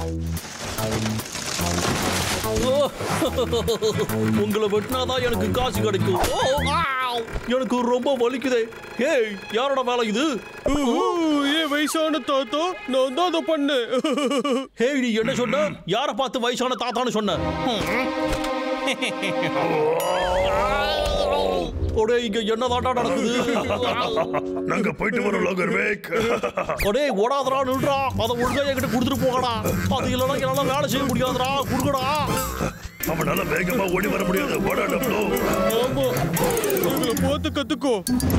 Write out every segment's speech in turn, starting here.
உங்களை வெட்டினாதான் எனக்கு காசு கிடைக்கும் ஓ, ஆவ். எனக்கு ரொம்ப வலிக்குதே ஏய் யாரோட வேலை இது ஏன் வயசான தாத்தா நான் தான் அதை பண்ணேன் ஹேய் நீ என்ன சொன்ன யார பார்த்து வயசான தாத்தான்னு சொன்ன ஒடே இங்க என்னதாண்டா நடக்குது நாங்க போயிட்டு வரோம் லாகர் வேக் ஒடே ஓடாதடா நில்றா அதை ஒழுங்கா என்கிட்ட கொடுத்துட்டு போகடா அது இல்லைன்னா என்னால வேலை செய்ய முடியாதுடா குடுக்கடா அவனால வேகமா ஓடி வர முடியாது ஓடா டப்ளோ ஆமா உங்களை பார்த்து கத்துக்கோ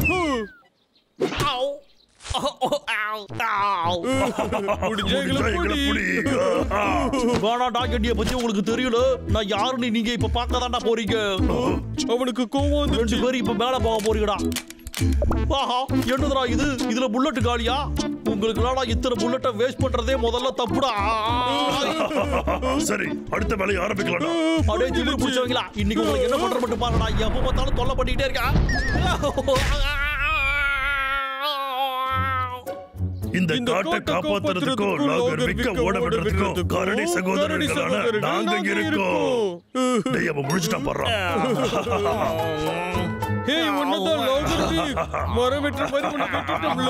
ஆவ். ஆவ். ஆவ். முடிஞ்சா எங்களை எங்களை புடி. புடி. வேணாண்டா என்னைய பத்தி உங்களுக்கு தெரியல நான் யாருன்னு நீங்க இப்ப பார்க்க தாண்டா போறீங்க அவனுக்கு கோவம் ரெண்டு வந்துருச்சு பேரும் இப்ப மேல போக போறீங்கடா ஆஹா என்னதுடா இது இதுல புல்லட் காலியா உங்களுக்கு இத்தனை புல்லட்டை வேஸ்ட் பண்றதே முதல்ல தப்புடா சரி அடுத்த வேலையை ஆரம்பிக்கலாம் அப்படியே திமிரு பிடிச்சவங்களா இன்னைக்கு உங்களுக்கு என்ன பண்ற மட்டும் பாருடா எப்ப பார்த்தாலும் தொல்லை பண்ணிக்கிட்டே இருக்கா இந்த இந்த காட்டை காட்டை காப்பாத்துறதுக்கும் காப்பாத்துறதுக்கும் லாகர் விக்க ஓட விடுறதுக்கும் கரடி கரடி சகோதரர்களான சகோதரர்கள் நாங்க நாங்க இருக்கோம் இருக்கோம். டேய் அவன் முடிச்சிட்டான் பாடுறான் ஹே உன்னதான் லாகர்வி மரம் வெட்டுற மாதிரி உன்னை வெட்டிட்டோம்ல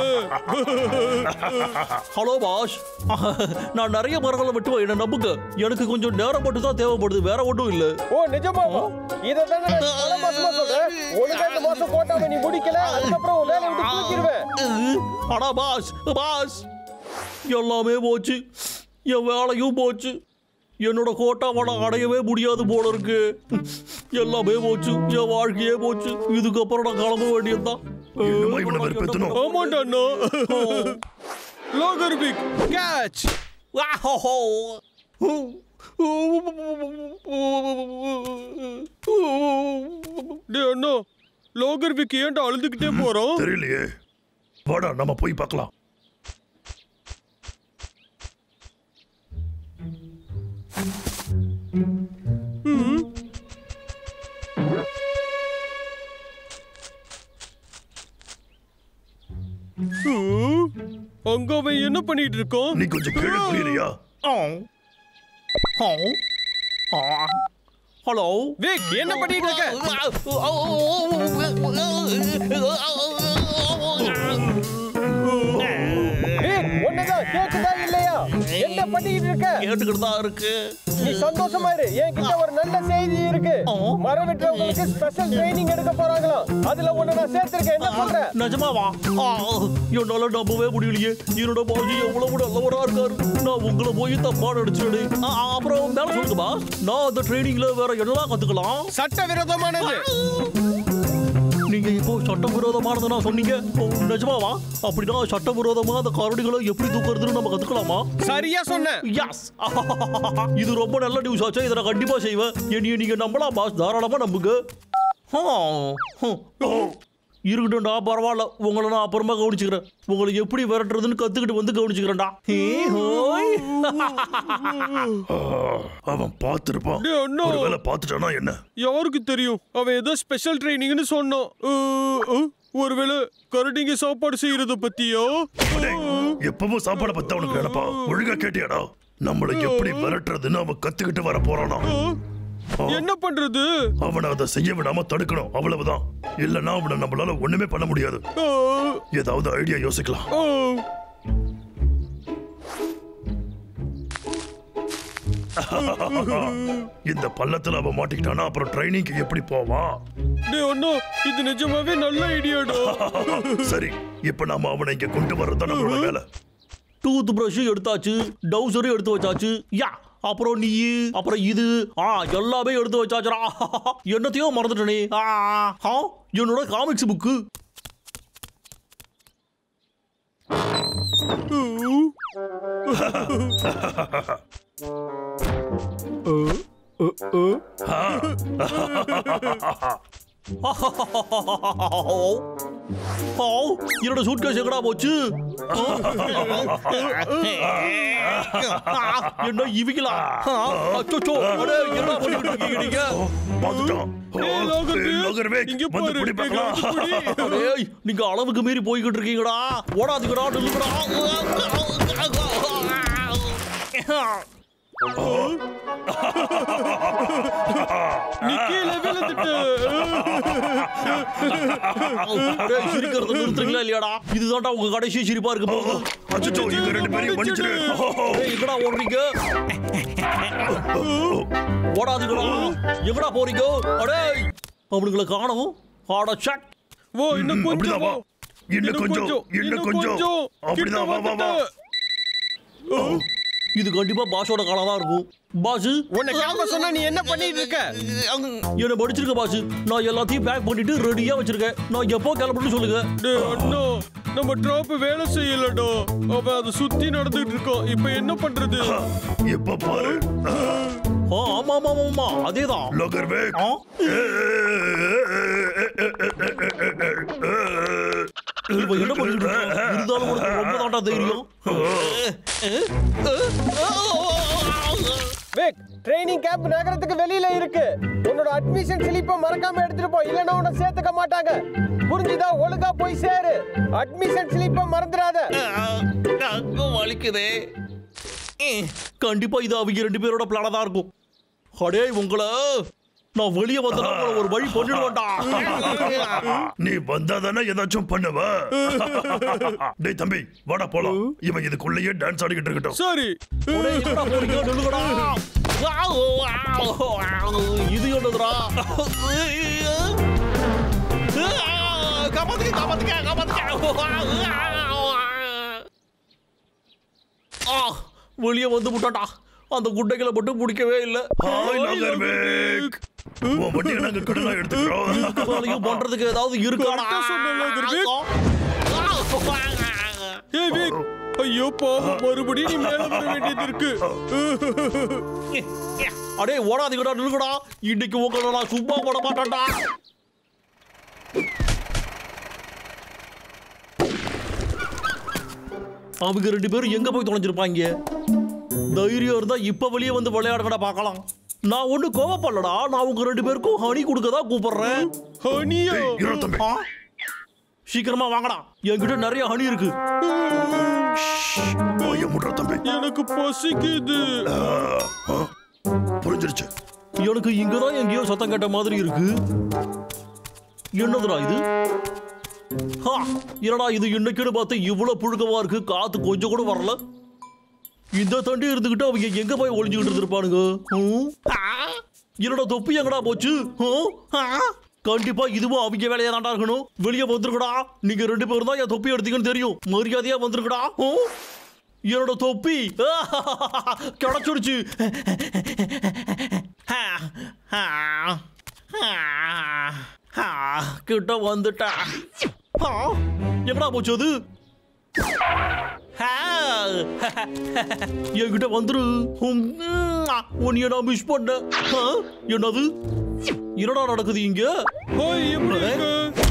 ஹலோ பாஷ் நான் நிறைய மரங்களை வெட்டுவேன் என்ன நம்புங்க எனக்கு கொஞ்சம் நேரம் மட்டும் தான் தேவைப்படுது வேற ஒன்றும் இல்ல ஓ நிஜமாவா இத தானே நான் பல மாசமா சொல்றேன் ஒழுங்கா இந்த மாசம் போட்டாம நீ முடிக்கல அதுக்கப்புறம் உன் வேலையை விட்டு தூக்கிடுவேன் ஆனா பாஸ் பாஸ் எல்லாமே போச்சு என் வேலையும் போச்சு என்னோட கோட்டாவை நான் அடையவே முடியாது போல இருக்கு எல்லாமே போச்சு என் வாழ்க்கையே போச்சு இதுக்கப்புறம் நான் கிளம்ப வேண்டியதுதான் என்னமோ இவனை வெறுப்பேத்தணும். ஆமாண்டா அண்ணா லாகர்விக் கேட்ச் வாஹோ. டேய் அண்ணா லாகர்விக் ஏன்டா அழுதுகிட்டே போறோம் தெரியலையே வாடா நம்ம போய் பார்க்கலாம் ஹம்? அங்க அவன் என்ன பண்ணிட்டு இருக்கான் நீ கொஞ்சம் கீழே புரியலையா ஹலோ விக் என்ன பண்ணிட்டு இருக்க ஏய் ஒன்னதான் கேக்குதா இல்லையா என்ன பண்ணிட்டு இருக்க கேட்டுக்கிட்டு தான் இருக்கு நீ சந்தோஷமா இரு என்கிட்ட ஒரு நல்ல செய்தி இருக்கு மரம் வெட்டுறவங்களுக்கு ஸ்பெஷல் ட்ரைனிங் எடுக்க போறாங்களாம் அதுல ஒண்ணு நான் சேர்த்திருக்கேன் என்ன சொல்ற நிஜமாவா ஆ, என்னால நம்பவே முடியலையே என்னோட பாஜி எவ்வளவு நல்லவரா இருக்காரு நான் உங்களை போய் தப்பா நடிச்சிடு அப்புறம் மேல சொல்லுங்க பாஸ் நான் அந்த ட்ரைனிங்ல வேற என்னலாம் கத்துக்கலாம் சட்டவிரோதமானது நீங்க இப்போ சட்டவிரோதமானதுன்னா சொன்னீங்க ஓ, நிஜமாவா அப்படின்னா சட்டவிரோதமா அந்த கரடிகளை எப்படி தூக்குறதுன்னு நம்ம கத்துக்கலாமா சரியா சொன்ன யாஸ் இது ரொம்ப நல்ல நியூஸ் ஆச்சு இதை நான் கண்டிப்பா செய்வேன் என்னைய நீங்க நம்பலாம் பாஸ் தாராளமா நம்புங்க ஆ, ஹம். இருக்கட்டும்டா பரவாயில்ல உங்களை நான் அப்புறமா கவனிச்சுக்கிறேன் உங்களை எப்படி விரட்டுறதுன்னு கத்துக்கிட்டு வந்து கவனிச்சுக்கிறேன்டா ஹே, ஹோய். ஆ, அவன் பார்த்திருப்பான் டேய் அண்ணா ஒருவேளை பார்த்துட்டானா என்ன யாருக்கு தெரியும் அவன் ஏதோ ஸ்பெஷல் ட்ரைனிங்னு சொன்னான் அஹ், அஹ், ஒருவேளை கரடிங்க சாப்பாடு செய்யறத பத்தியா டேய், எப்பவும் சாப்பாட பத்தி அவனுக்கு நினைப்பா ஒழுங்கா கேட்டியாடா நம்மளை எப்படி விரட்டுறதுன்னு அவன் கத்துக்கிட்டு வர போறானா அஹ், என்ன பண்றது அவனை அதை செய்ய விடாம தடுக்கணும் அவ்வளவுதான் இல்லைன்னா அவனை நம்மளால ஒண்ணுமே பண்ண முடியாது அஹ், ஏதாவது ஐடியா யோசிக்கலாம் அஹ். இந்த பள்ளத்துல அவன் மாட்டிக்கிட்டானா அப்புறம் ட்ரைனிங்க்கு எப்படி போவான் டேய் அண்ணா இது நிஜமாவே நல்ல ஐடியாடா சரி இப்ப நாம அவனை இங்க கொண்டு வர்றதுதான் நம்மளோட வேலை டூத் பிரஷும் எடுத்தாச்சு டவுசரும் எடுத்து வச்சாச்சு யா அப்புறம் நீ அப்புறம் இது ஆ எல்லாமே எடுத்து வச்சாச்சுடா என்னத்தையோ மறந்துட்டனே ஆ ஆ, என்னோட காமிக்ஸ் புக்கு ஆ, என்னோட சூட்கேஸ் எங்கடா போச்சு என்ன இவங்களா அச்சோ என்ன பண்ணிட்டு இருக்கீங்க நீங்க பார்த்துட்டான் டேய், லோகர் ஏய், வேக், லோகர் வேக், இங்க வந்து பாரு, பிடி இங்க பார்க்கலாம். வந்து பிடி. ஏய் நீங்க அளவுக்கு மீறி போய்கிட்டு இருக்கீங்கடா ஓடாதீங்கடா நில்லுங்கடா நீ கீழே விழுந்துட்ட டேய், சிரிக்கிறத நிறுத்துறீங்களா இல்லையாடா இதுதான்டா உங்க கடைசி சிரிப்பா இருக்க போகுது அச்சோ இவங்க ரெண்டு பேரையும் மன்னிச்சிரு டேய், எங்கடா ஓடுறீங்க ஓடாதீங்களா எங்கடா போறீங்க அடே அவனுங்களை காணோம் ஆட சட் ஓ இன்னும் ம், கொஞ்சம் அப்படிதான் வா. வா. இன்னும் கொஞ்சம், இன்னும் கொஞ்சம். அப்படிதான், வா, வா, வா. கிட்ட இது கண்டிப்பா பாஷோட காலா தான் இருக்கும் பாஸ் உன்னை கிளம்ப சொன்னா நீ என்ன பண்ணிட்டு இருக்க என்ன படிச்சிருக்க பாஸ் நான் எல்லாத்தையும் பேக் பண்ணிட்டு ரெடியா வச்சிருக்கேன் நான் எப்போ கிளம்பணும்னு சொல்லுங்க டேய் அண்ணா நம்ம ட்ராப் வேலை செய்யலடா அவன் அதை சுத்தி நடந்துட்டு இருக்கான் இப்போ என்ன பண்றது இப்ப பாரு ஆ, ஆமா ஆமா ஆமா, ஆமா அதேதான் லோகர் வேக் ஆ? இப்ப என்ன பண்ணிட்டு இருக்க? இருந்தாலும் உனக்கு ரொம்ப தாண்டா தைரியம் வேக் ட்ரைனிங் கேம்ப் நகரத்துக்கு வெளியில இருக்கு உன்னோட அட்மிஷன் ஸ்லிப்பை மறக்காம எடுத்துட்டு போ இல்லைன்னா உன்னை சேர்த்துக்க மாட்டாங்க புரிஞ்சுதா ஒழுங்கா போய் சேரு அட்மிஷன் ஸ்லிப்பை மறந்துடாத வலிக்குதே கண்டிப்பா இது அவங்க ரெண்டு பேரோட பிளானா தான் இருக்கும் அடே உங்களை நான் வெளியே வந்தா உங்களை ஒரு வழி பண்ணிடுவேன்டா நீ வந்தா தானே ஏதாச்சும் பண்ணுவ டேய் தம்பி வாடா போலாம் இவன் இதுக்குள்ளேயே டான்ஸ் ஆடிக்கிட்டு இருக்கட்டும் சரி அடே, எங்கடா போறீங்க? நில்லுங்கடா. இது என்னதுடா காப்பாத்துக்க காப்பாத்துக்க காப்பாத்துக்க ஆ, வெளியே வந்து விட்டான்டா அந்த குட்டைகளை மட்டும் பிடிக்கவே இல்லை ஹாய் லோகர் வேக் உன் வண்டியை நாங்க கடனா எடுத்துக்கிறோம் வேலையும் பண்றதுக்கு ஏதாவது இருக்காடா கரெக்டா சொன்ன லோகர் ஏய் வீக் ஐயோ பாவம் மறுபடியும் நீ மேல வர வேண்டியது இருக்கு அடே ஓடாதீங்கடா நில்லுங்கடா இன்னைக்கு உங்களை நான் சும்மா போட மாட்டேன்டா அவங்க ரெண்டு பேரும் எங்க போய் தொலைஞ்சிருப்பாங்க தைரியம் இருந்தா இப்ப வெளியே வந்து விளையாடுங்கடா பார்க்கலாம் நான் ஒண்ணு கோவப்படலடா நான் உங்க ரெண்டு பேருக்கும் ஹனி கொடுக்க தான் கூப்பிடுறேன் ஹனியா டேய், இரு தம்பி ஆ? சீக்கிரமா வாங்கடா என்கிட்ட நிறைய ஹனி இருக்கு வாய முடுற தம்பி எனக்கு பசிக்குது ஆ, ஆ, புரிஞ்சிருச்சு எனக்கு இங்கதான் எங்கேயோ சத்தம் கேட்ட மாதிரி இருக்கு என்னதுடா இது ஹா, என்னடா இது இன்னைக்குன்னு பார்த்து இவ்வளவு புழுக்கமா இருக்கு காத்து கொஞ்சம் கூட வரல இந்த தண்டி இருந்துகிட்டு அவங்க எங்க போய் ஒளிஞ்சுக்கிட்டு இருந்திருப்பானுங்க ஹம்? ஆ, என்னோட தொப்பி எங்கடா போச்சு ஹம்? ஆ, கண்டிப்பா இதுவும் அவங்க வேலையா தாண்டா இருக்கணும் வெளியே வந்துருக்கடா நீங்க ரெண்டு பேரும் தான் என் தொப்பி எடுத்தீங்கன்னு தெரியும் மரியாதையா வந்துருக்கடா ஹம்? என்னோட தொப்பி கிடைச்சிடுச்சு கிட்ட வந்துட்டா ஆ, எங்கடா போச்சு அது ஆ, என்கிட்ட வந்துரு உம், உன்னைய நான் மிஸ் பண்ணேன் ஆ, என்னது என்னடா நடக்குது இங்க ஹாய் எப்படி இருக்க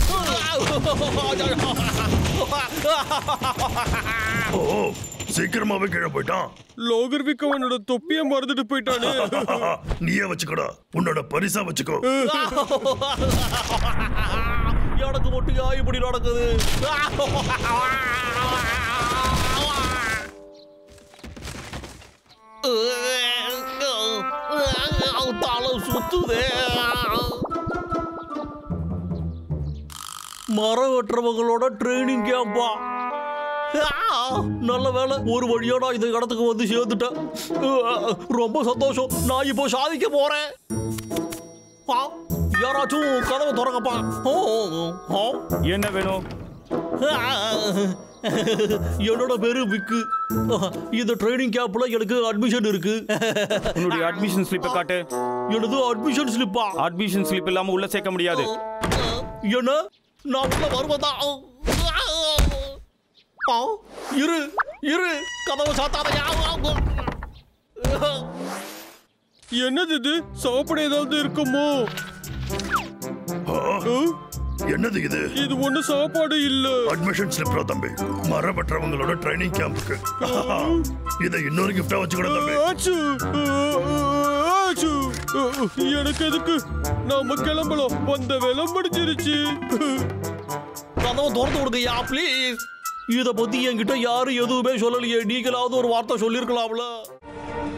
ஓ சீக்கிரமாவே கீழே போயிட்டான் லோகர் விக் அவனோட தொப்பிய மறந்துட்டு போயிட்டானே நீயே வச்சுக்கடா உன்னோட பரிசா வச்சுக்கோ எனக்கு மட்டும் ஏன் இப்படி நடக்குது தலை சுத்துதே மரம் வெட்டுறவங்களோட ட்ரைனிங் கேம்பா நல்ல வேலை ஒரு வழியா நான் இந்த இடத்துக்கு வந்து சேர்ந்துட்டேன் ரொம்ப சந்தோஷம் நான் இப்போ சாதிக்க போறேன் ஆ, யாராச்சும் கதவை திறங்கப்பா ஓ, ஓ, ஓ. என்ன வேணும் என்னோட பேரு விக்கு இந்த ட்ரைனிங் கேப்ல எனக்கு அட்மிஷன் இருக்கு உன்னுடைய அட்மிஷன் ஸ்லிப்பை காட்டு எனது அட்மிஷன் ஸ்லிப்பா அட்மிஷன் ஸ்லிப் இல்லாம உள்ள சேர்க்க முடியாது என்ன நான் உள்ள வருவதா ஆ, இரு இரு கதவை சாத்தாதையா என்னது இது சாப்பிட ஏதாவது இருக்குமோ ஆ, ஆ? என்னது இது இது ஒண்ணு சாப்பாடு இல்ல அட்மிஷன் ஸ்லிப்ரா தம்பி மரபற்றவங்களோட ட்ரைனிங் கேம்புக்கு இதை இன்னொரு கிஃப்டா வச்சுக்கடா தம்பி ஆச்சு ஆச்சு எனக்கு எதுக்கு நாம கிளம்பலாம் வந்த வேலை முடிஞ்சிருச்சு கதவை திறந்து விடுங்கய்யா ப்ளீஸ் இத பத்தி என்கிட்ட யாரும் எதுவுமே சொல்லலையே நீங்களாவது ஒரு வார்த்தை சொல்லியிருக்கலாம்ல